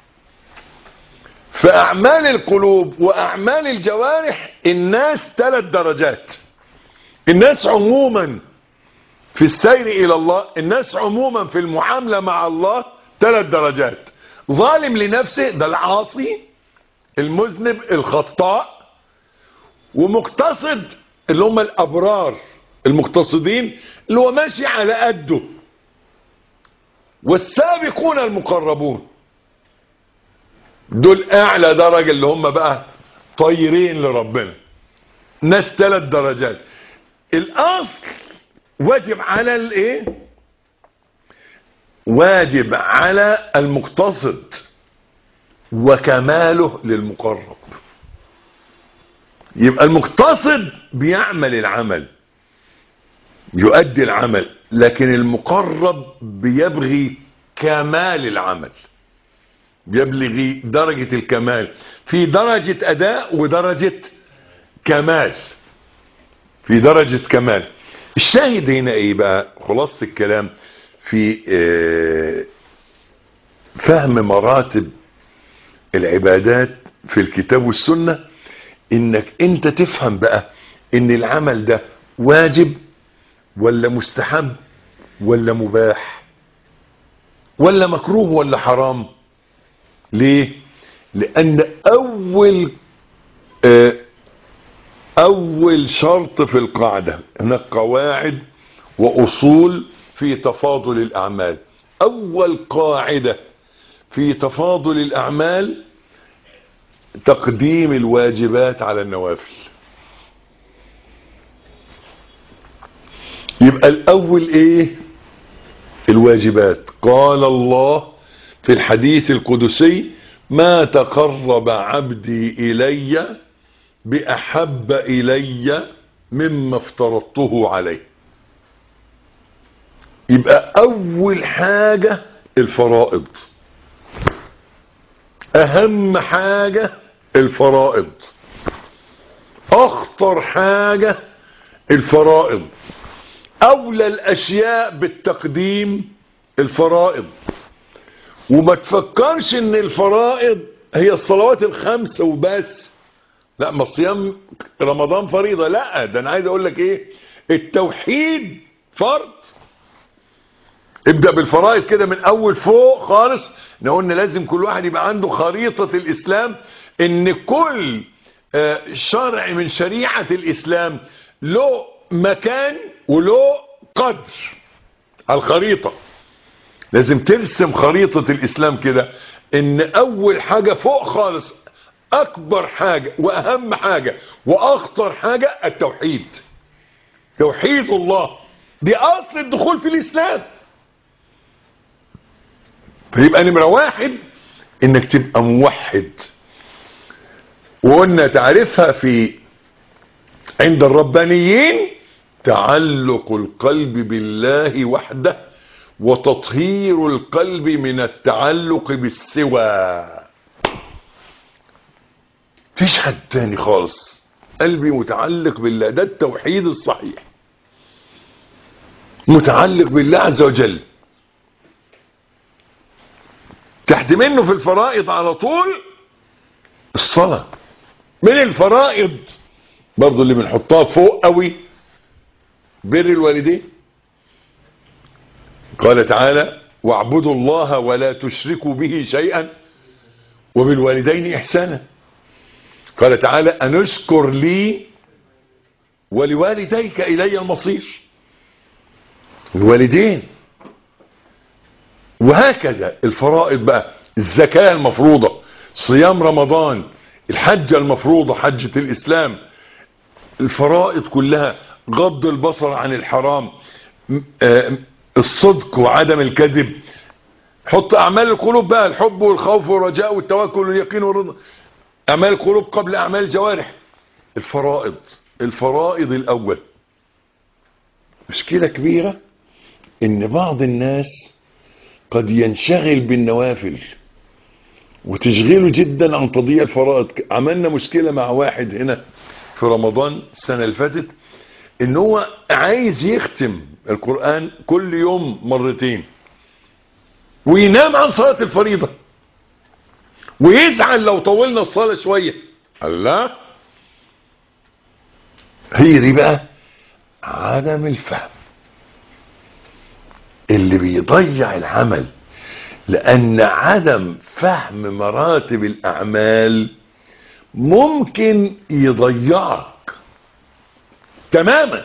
فاعمال القلوب واعمال الجوارح الناس ثلاث درجات الناس عموما في السير الى الله الناس عموما في المعاملة مع الله ثلاث درجات ظالم لنفسه ده العاصي المذنب الخطاء ومقتصد اللي هم الابرار المقتصدين اللي هو ماشي على قده والسابقون المقربون دول اعلى درجة اللي هم بقى طيرين لربنا ناس ثلاث درجات الاصل واجب على الايه واجب على المقتصد وكماله للمقرب يبقى المقتصد بيعمل العمل يؤدي العمل لكن المقرب بيبغي كمال العمل بيبلغي درجة الكمال في درجة اداء ودرجة كمال في درجة كمال الشاهد هنا ايه بقى خلاصة الكلام في اه فهم مراتب العبادات في الكتاب والسنة انك انت تفهم بقى ان العمل ده واجب ولا مستحب ولا مباح ولا مكروه ولا حرام ليه لان اول اه اول شرط في القاعدة هناك قواعد واصول في تفاضل الاعمال اول قاعدة في تفاضل الاعمال تقديم الواجبات على النوافل يبقى الاول ايه الواجبات قال الله في الحديث القدسي ما تقرب عبدي الي باحب الي مما افترضته عليه يبقى اول حاجة الفرائض اهم حاجة الفرائض اخطر حاجة الفرائض اولى الاشياء بالتقديم الفرائض وما تفكرش ان الفرائض هي الصلوات الخمسة وبس لا ما صيام رمضان فريضة لا ده انا عايز اقول لك ايه التوحيد فرض ابدأ بالفرائض كده من اول فوق خالص احنا قلنا لازم كل واحد يبقى عنده خريطة الاسلام ان كل شرع من شريعة الاسلام له مكان وله قدر على الخريطة لازم ترسم خريطة الاسلام كده ان اول حاجة فوق خالص اكبر حاجة واهم حاجة واخطر حاجة التوحيد توحيد الله دي اصل الدخول في الاسلام فيبقى نمرة واحد انك تبقى موحد وقلنا تعرفها في عند الربانيين تعلق القلب بالله وحده وتطهير القلب من التعلق بالسوى فيش حد تاني خالص قلبي متعلق بالله ده التوحيد الصحيح متعلق بالله عز وجل تحت منه في الفرائض على طول الصلاة من الفرائض برضو اللي بنحطها فوق قوي بر الوالدين قال تعالى واعبدوا الله ولا تشركوا به شيئا وبالوالدين إحسانا قال تعالى أنشكر لي ولوالديك إلي المصير الوالدين وهكذا الفرائض بقى الزكاة المفروضة صيام رمضان الحجة المفروضة حجة الإسلام الفرائض كلها غض البصر عن الحرام الصدق وعدم الكذب حط أعمال القلوب بقى الحب والخوف والرجاء والتوكل واليقين والرضا أعمال القلوب قبل أعمال الجوارح الفرائض الفرائض الأول مشكلة كبيرة إن بعض الناس قد ينشغل بالنوافل وتشغله جدا عن تضييع الفرائض عملنا مشكلة مع واحد هنا في رمضان السنة اللي فاتت ان هو عايز يختم القرآن كل يوم مرتين وينام عن صلاة الفريضة ويزعل لو طولنا الصلاة شوية الله هي دي بقى عدم الفهم اللي بيضيع العمل لأن عدم فهم مراتب الأعمال ممكن يضيعك تماما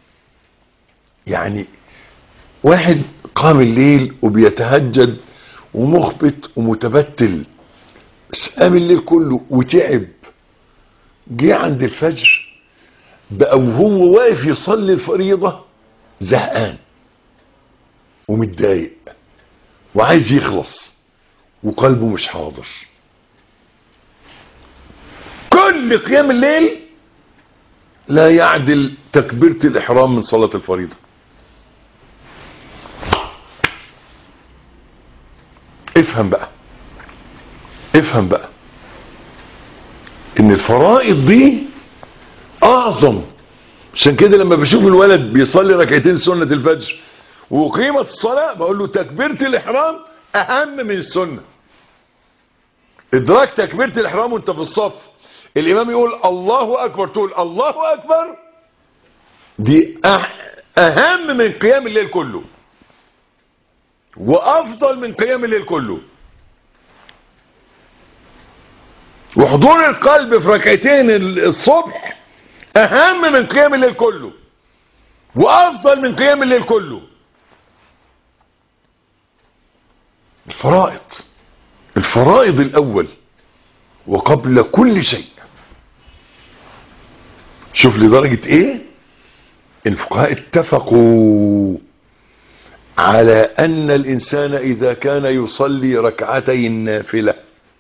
يعني واحد قام الليل وبيتهجد ومخبط ومتبتل بس قام الليل كله وتعب جه عند الفجر بقى وهو واقف يصلي الفريضة زهقان ومتضايق وعايز يخلص وقلبه مش حاضر كل قيام الليل لا يعدل تكبيرة الإحرام من صلاة الفريضة افهم بقى افهم بقى ان الفرائض دي اعظم عشان كده لما بشوف الولد بيصلي ركعتين سنة الفجر وقيمة الصلاة بقول له تكبيرة الإحرام أهم من السنة إدراك تكبيرة الإحرام وانت في الصف الإمام يقول الله أكبر تقول الله أكبر دي أهم من قيام الليل كله وأفضل من قيام الليل كله وحضور القلب في ركعتين الصبح أهم من قيام الليل كله وأفضل من قيام الليل كله الفرائض الفرائض الأول وقبل كل شيء شوف لدرجة ايه الفقهاء اتفقوا على ان الانسان اذا كان يصلي ركعتي النافلة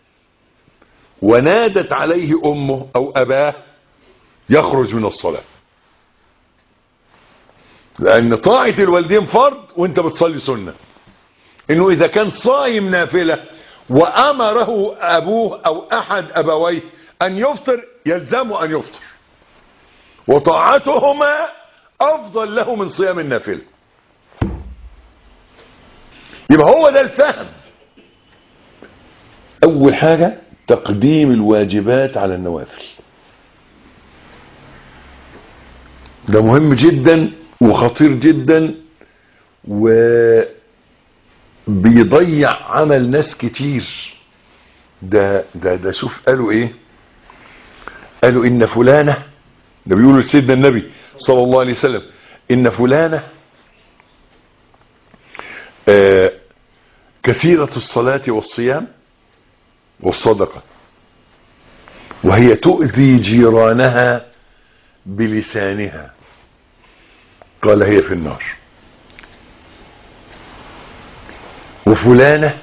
ونادت عليه امه او اباه يخرج من الصلاة لان طاعة الوالدين فرض وانت بتصلي سنة انه اذا كان صايم نافلة وامره ابوه او احد ابويه ان يفطر يلزمه ان يفطر وطاعتهما افضل له من صيام النافله يبقى هو ده الفهم اول حاجة تقديم الواجبات على النوافل ده مهم جدا وخطير جدا وبيضيع عمل ناس كتير ده ده ده شوف قالوا ايه قالوا ان فلانه ده بيقولوا لسيدنا النبي صلى الله عليه وسلم ان فلانه آه كثيرة الصلاة والصيام والصدقة وهي تؤذي جيرانها بلسانها قال هي في النار وفلانة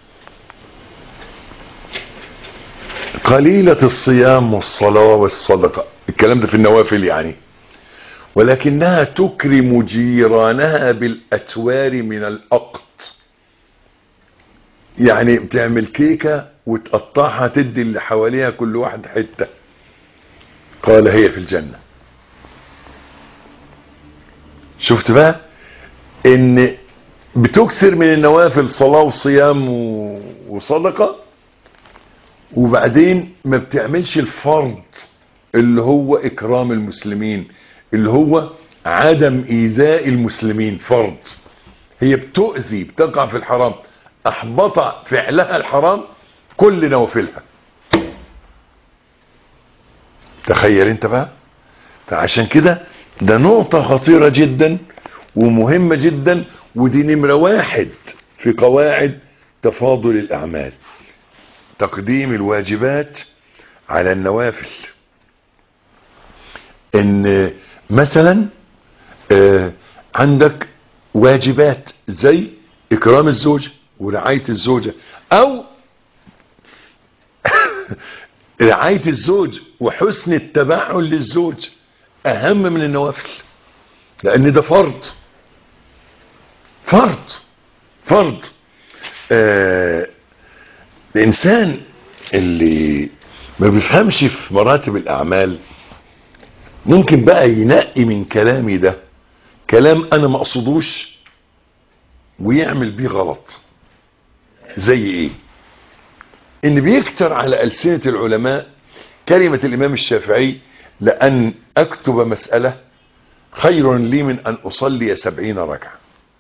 قليلة الصيام والصلاة والصدقة الكلام ده في النوافل يعني ولكنها تكرم جيرانها بالأتوار من الأقط يعني بتعمل كيكة وتقطعها تدي اللي حواليها كل واحد حتة قال هي في الجنة شفت بقى ان بتكثر من النوافل صلاة وصيام وصدقة وبعدين ما بتعملش الفرض اللي هو اكرام المسلمين اللي هو عدم ايذاء المسلمين فرض هي بتؤذي بتقع في الحرام احبط فعلها الحرام كل نوافلها تخيل انت بقى فعشان كده ده نقطة خطيرة جدا ومهمة جدا ودي نمرة واحد في قواعد تفاضل الأعمال تقديم الواجبات على النوافل ان مثلا آه، عندك واجبات زي اكرام الزوجة ورعاية الزوجة او رعاية الزوج وحسن التبعل للزوج اهم من النوافل لان ده فرض فرض فرض آه الانسان اللي ما بيفهمش في مراتب الاعمال ممكن بقى ينقي من كلامي ده كلام انا ما اقصدوش ويعمل بيه غلط زي ايه ان بيكتر على ألسنة العلماء كلمة الامام الشافعي لان اكتب مسألة خير لي من ان اصلي سبعين ركعة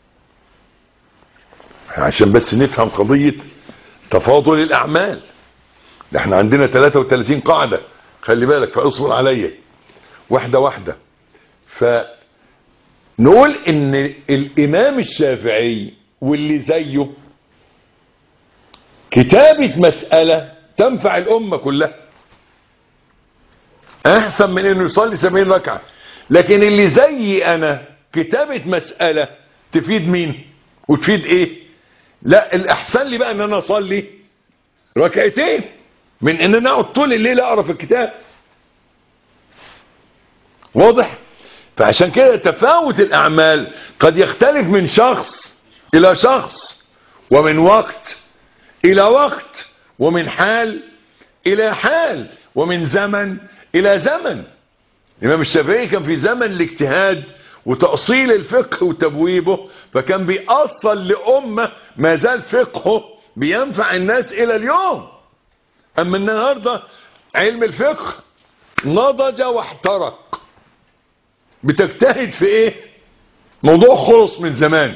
عشان بس نفهم قضية تفاضل الاعمال ده احنا عندنا 33 قاعدة خلي بالك فاصبر عليا واحدة واحدة فنقول ان الامام الشافعي واللي زيه كتابة مسألة تنفع الامة كلها احسن من انه يصلي 70 ركعة لكن اللي زي انا كتابة مسألة تفيد مين وتفيد ايه لا الاحسن لي بقى ان انا اصلي ركعتين من ان انا اقعد طول الليل اقرا في الكتاب واضح فعشان كده تفاوت الاعمال قد يختلف من شخص الى شخص ومن وقت الى وقت ومن حال الى حال ومن زمن الى زمن الامام الشافعي كان في زمن الاجتهاد وتأصيل الفقه وتبويبه فكان بيأصل لأمة ما زال فقهه بينفع الناس إلى اليوم أما النهاردة علم الفقه نضج واحترق بتجتهد في ايه موضوع خلص من زمان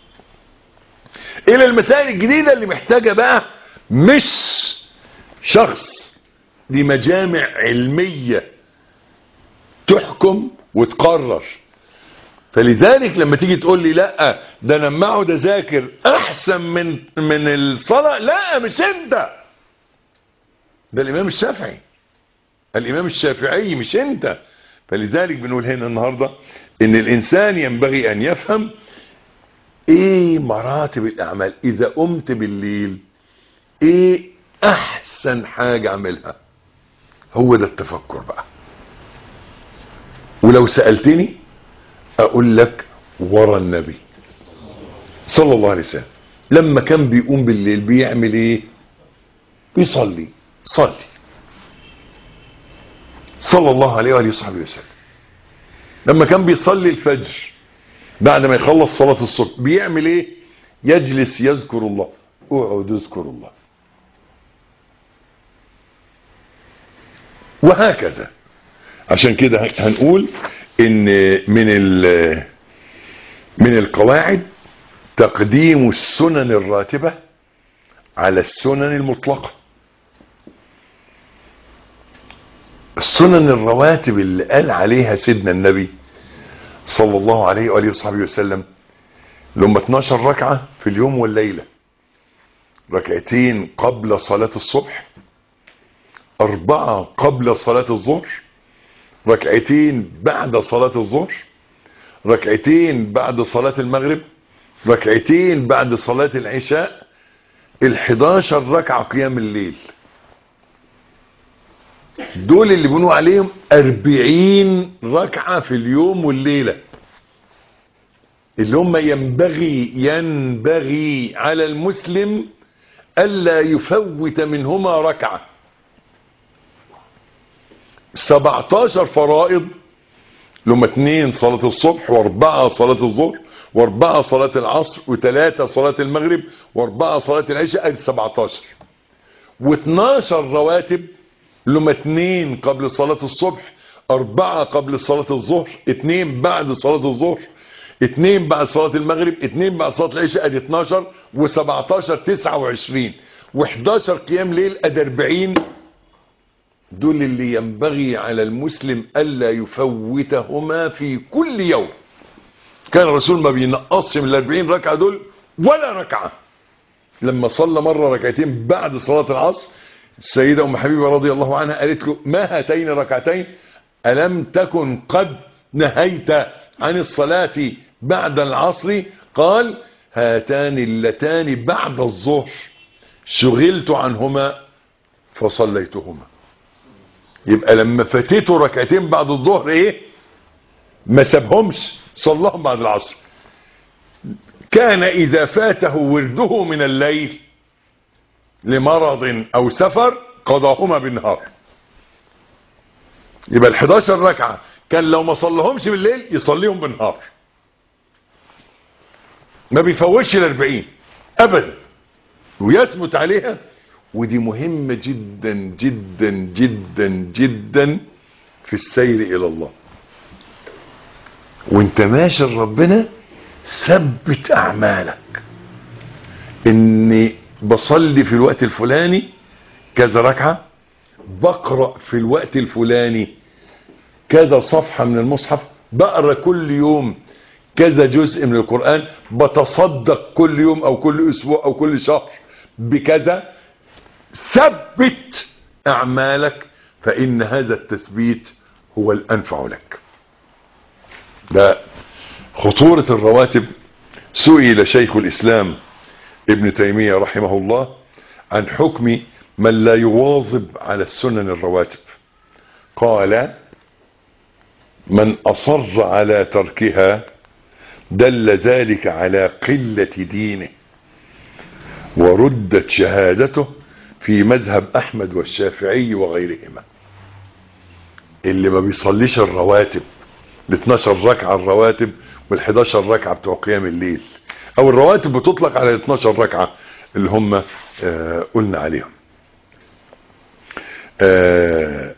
الى المسائل الجديدة اللي محتاجة بقى مش شخص دي مجامع علمية تحكم وتقرر فلذلك لما تيجي تقول لي لا ده انا لما اقعد اذاكر احسن من من الصلاه لا مش انت ده الامام الشافعي الامام الشافعي مش انت فلذلك بنقول هنا النهارده ان الانسان ينبغي ان يفهم ايه مراتب الاعمال اذا قمت بالليل ايه احسن حاجه اعملها هو ده التفكر بقى ولو سالتني اقول لك ورا النبي صلى الله عليه وسلم لما كان بيقوم بالليل بيعمل ايه بيصلي صلي صلى الله عليه وآله وصحبه وسلم لما كان بيصلي الفجر بعد ما يخلص صلاة الصبح بيعمل ايه يجلس يذكر الله اقعد اذكر الله وهكذا عشان كده هنقول ان من من القواعد تقديم السنن الراتبة على السنن المطلقة السنن الرواتب اللي قال عليها سيدنا النبي صلى الله عليه وآله وصحبه وسلم لما 12 ركعة في اليوم والليلة ركعتين قبل صلاة الصبح أربعة قبل صلاة الظهر ركعتين بعد صلاة الظهر ركعتين بعد صلاة المغرب ركعتين بعد صلاة العشاء الحداشر ركعة قيام الليل دول اللي بنوا عليهم أربعين ركعة في اليوم والليلة اللي هم ينبغي ينبغي على المسلم ألا يفوت منهما ركعة 17 فرائض لما اتنين صلاة الصبح واربعة صلاة الظهر واربعة صلاة العصر وثلاثة صلاة المغرب واربعة صلاة العشاء ادي 17 و12 رواتب لما اتنين قبل صلاة الصبح اربعة قبل صلاة الظهر اتنين بعد صلاة الظهر اتنين بعد صلاة المغرب اتنين بعد صلاة العشاء ادي 12 و17 29 و11 قيام ليل ادي 40 دول اللي ينبغي على المسلم الا يفوتهما في كل يوم كان الرسول ما بينقصش من الاربعين ركعة دول ولا ركعة لما صلى مرة ركعتين بعد صلاة العصر السيدة ام حبيبة رضي الله عنها قالت له ما هاتين ركعتين ألم تكن قد نهيت عن الصلاة بعد العصر قال هاتان اللتان بعد الظهر شغلت عنهما فصليتهما يبقى لما فاتته ركعتين بعد الظهر ايه ما سابهمش صلاهم بعد العصر كان اذا فاته ورده من الليل لمرض او سفر قضاهما بالنهار يبقى ال 11 ركعه كان لو ما صلىهمش بالليل يصليهم بالنهار ما بيفوتش ال 40 ابدا ويثبت عليها ودي مهمة جدا جدا جدا جدا في السير الى الله وانت ماشي لربنا ثبت اعمالك اني بصلي في الوقت الفلاني كذا ركعة بقرأ في الوقت الفلاني كذا صفحة من المصحف بقرأ كل يوم كذا جزء من القرآن بتصدق كل يوم او كل اسبوع او كل شهر بكذا ثبت اعمالك فان هذا التثبيت هو الانفع لك ده خطورة الرواتب سئل شيخ الاسلام ابن تيمية رحمه الله عن حكم من لا يواظب على السنن الرواتب قال من اصر على تركها دل ذلك على قلة دينه وردت شهادته في مذهب احمد والشافعي وغيرهما اللي ما بيصليش الرواتب ال 12 ركعة الرواتب وال 11 ركعة بتوع قيام الليل او الرواتب بتطلق على ال 12 ركعة اللي هم آه قلنا عليهم آه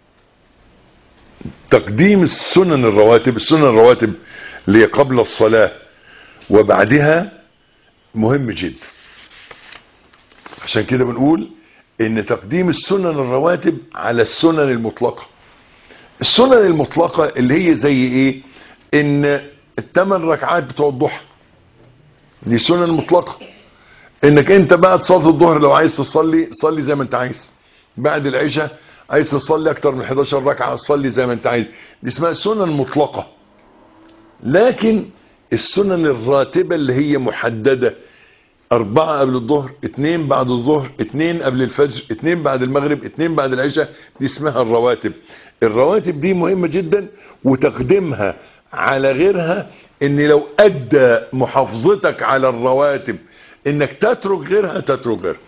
تقديم السنن الرواتب السنن الرواتب اللي قبل الصلاة وبعدها مهم جدا عشان كده بنقول ان تقديم السنن الرواتب على السنن المطلقة السنن المطلقة اللي هي زي ايه ان الثمان ركعات بتوع الضحى دي سنن مطلقة انك انت بعد صلاة الظهر لو عايز تصلي صلي زي ما انت عايز بعد العشاء عايز تصلي اكتر من 11 ركعة صلي زي ما انت عايز دي اسمها سنن مطلقة لكن السنن الراتبة اللي هي محددة أربعة قبل الظهر اتنين بعد الظهر اتنين قبل الفجر اتنين بعد المغرب اتنين بعد العشاء دي اسمها الرواتب الرواتب دي مهمة جدا وتقديمها على غيرها ان لو ادى محافظتك على الرواتب انك تترك غيرها تترك غيرها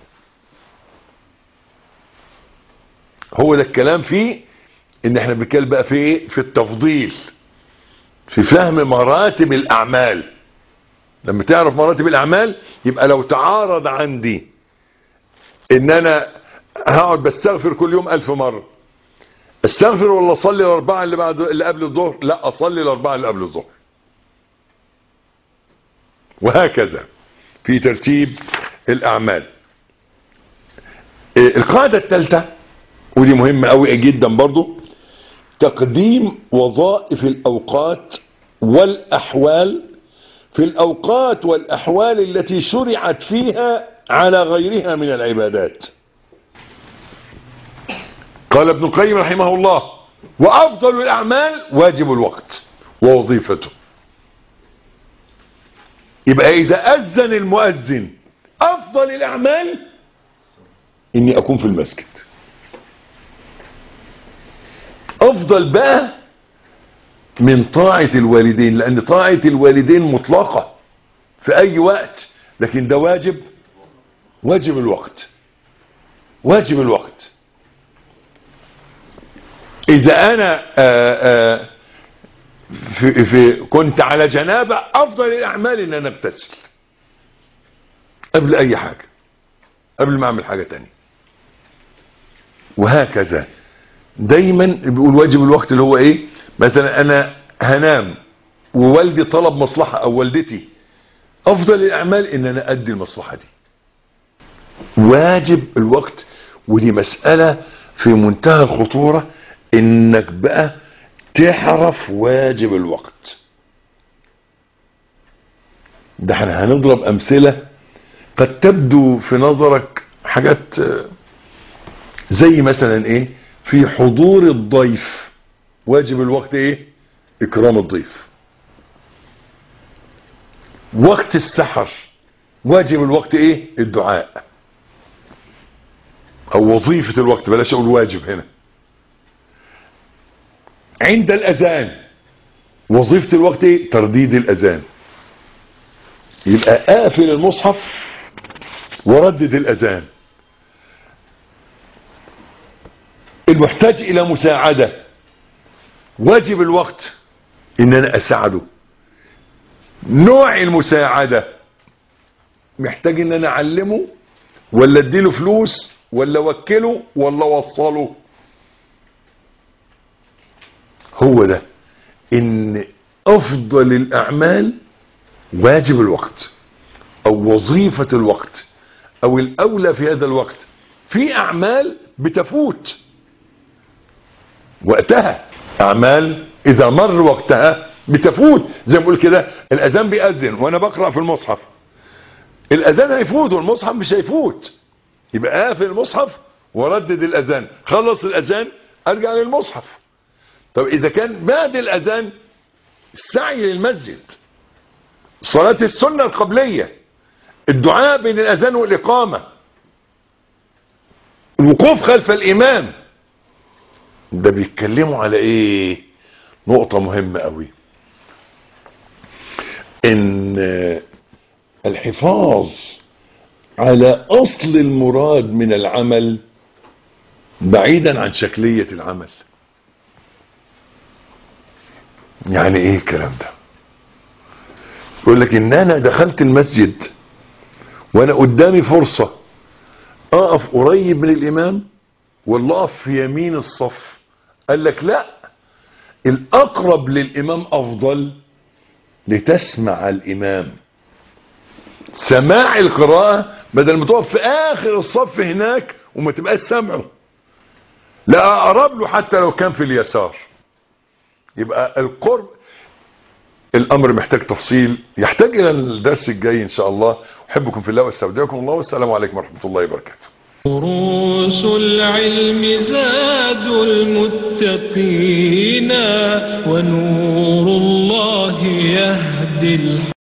هو ده الكلام فيه ان احنا بنتكلم بقى في ايه في التفضيل في فهم مراتب الاعمال لما تعرف مراتب الاعمال يبقى لو تعارض عندي ان انا هقعد بستغفر كل يوم الف مرة استغفر ولا اصلي الاربعة اللي بعد اللي قبل الظهر لا اصلي الاربعة اللي قبل الظهر وهكذا في ترتيب الاعمال القاعدة الثالثة ودي مهمة قوي جدا برضو تقديم وظائف الاوقات والاحوال في الاوقات والاحوال التي شرعت فيها على غيرها من العبادات قال ابن القيم رحمه الله وافضل الاعمال واجب الوقت ووظيفته يبقى اذا اذن المؤذن افضل الاعمال اني اكون في المسجد افضل بقى من طاعة الوالدين لان طاعة الوالدين مطلقة في اي وقت لكن ده واجب واجب الوقت واجب الوقت اذا انا آآ آآ في في كنت على جنابة افضل الاعمال ان انا ابتسل قبل اي حاجة قبل ما اعمل حاجة تانية وهكذا دايما بيقول واجب الوقت اللي هو ايه مثلا انا هنام ووالدي طلب مصلحة او والدتي افضل الاعمال ان انا ادي المصلحة دي واجب الوقت ودي مسألة في منتهى الخطورة انك بقى تعرف واجب الوقت ده احنا هنضرب امثلة قد تبدو في نظرك حاجات زي مثلا ايه في حضور الضيف واجب الوقت ايه اكرام الضيف وقت السحر واجب الوقت ايه الدعاء او وظيفة الوقت بلاش اقول واجب هنا عند الاذان وظيفة الوقت ايه ترديد الاذان يبقى قافل المصحف وردد الاذان المحتاج الى مساعدة واجب الوقت ان انا اساعده نوع المساعدة محتاج ان انا اعلمه ولا اديله فلوس ولا وكله ولا وصله هو ده ان افضل الاعمال واجب الوقت او وظيفة الوقت او الاولى في هذا الوقت في اعمال بتفوت وقتها اعمال اذا مر وقتها بتفوت زي ما بقول كده الاذان بيأذن وانا بقرأ في المصحف الاذان هيفوت والمصحف مش هيفوت يبقى قافل المصحف وردد الاذان خلص الاذان ارجع للمصحف طب اذا كان بعد الاذان السعي للمسجد صلاة السنة القبلية الدعاء بين الاذان والاقامة الوقوف خلف الامام ده بيتكلموا على ايه نقطة مهمة قوي ان الحفاظ على اصل المراد من العمل بعيدا عن شكلية العمل يعني ايه الكلام ده يقول لك ان انا دخلت المسجد وانا قدامي فرصة اقف قريب من الامام ولا اقف في يمين الصف قال لك لا الاقرب للامام افضل لتسمع الامام سماع القراءة بدل ما تقف في اخر الصف هناك وما تبقاش سامعه لا اقرب له حتى لو كان في اليسار يبقى القرب الامر محتاج تفصيل يحتاج الى الدرس الجاي ان شاء الله احبكم في الله واستودعكم الله والسلام عليكم ورحمة الله وبركاته دروس العلم زاد المتقين ونور الله يهدي الحق